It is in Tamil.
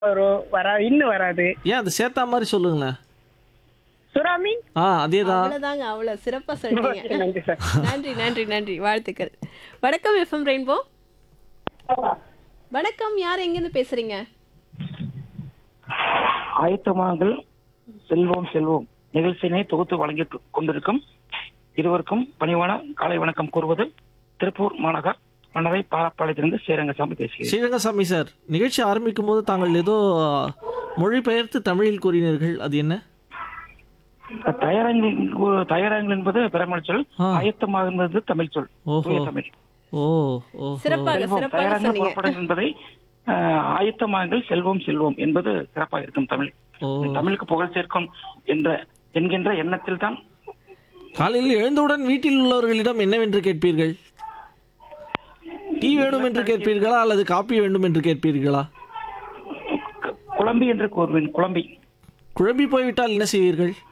வரும் வரா இன்னும் வராது ஏன் அது சேர்த்தா மாதிரி சொல்லுங்களேன் சுறா மீன் ஆ அதேதான் அவ்வளவுதாங்க அவ்வளவு சிறப்பா சொல்றீங்க நன்றி சார் நன்றி நன்றி நன்றி வாழ்த்துக்கள் வணக்கம் எஃப்எம் ரெயின்போ வணக்கம் யார் எங்கிருந்து பேசுறீங்க ஆயத்தமாங்கள் செல்வோம் செல்வோம் நிகழ்ச்சியினை தொகுத்து வழங்கி கொண்டிருக்கும் இருவருக்கும் பணிவான காலை வணக்கம் கூறுவது திருப்பூர் மாநகர் மன்னரை பாலப்பாளையத்திலிருந்து சேரங்கசாமி பேசுகிறேன் ஸ்ரீரங்கசாமி சார் நிகழ்ச்சி ஆரம்பிக்கும் போது தாங்கள் ஏதோ மொழிபெயர்த்து தமிழில் கூறினீர்கள் அது என்ன தயாரங்கள் தயாரங்கள் என்பது பிறமொழி சொல் ஆ. ஆயத்தமாக என்பது தமிழ் சொல் ஓஹோ தூய தமிழ் ஓ ஓ சிறப்பாக செல்வோம் சிறப்பாக தயாராக சொன்னீங்க புறப்படும் என்பதை ஆஹ், ஆயத்தமாங்கள் செல்வோம் செல்வோம் என்பது சிறப்பாக இருக்கும் தமிழ் ஓ தமிழுக்கு புகழ் சேர்க்கும் என்ற என்கின்ற எண்ணத்தில் தான் காலையில் எழுந்தவுடன் வீட்டில் உள்ளவர்களிடம் என்னவென்று கேட்பீர்கள் டீ வேணும் என்று கேட்பீர்களா அல்லது காப்பி வேண்டும் என்று கேட்பீர்களா குழம்பி என்று கூறுவேன் குழம்பி குழம்பி போய்விட்டால் என்ன செய்வீர்கள்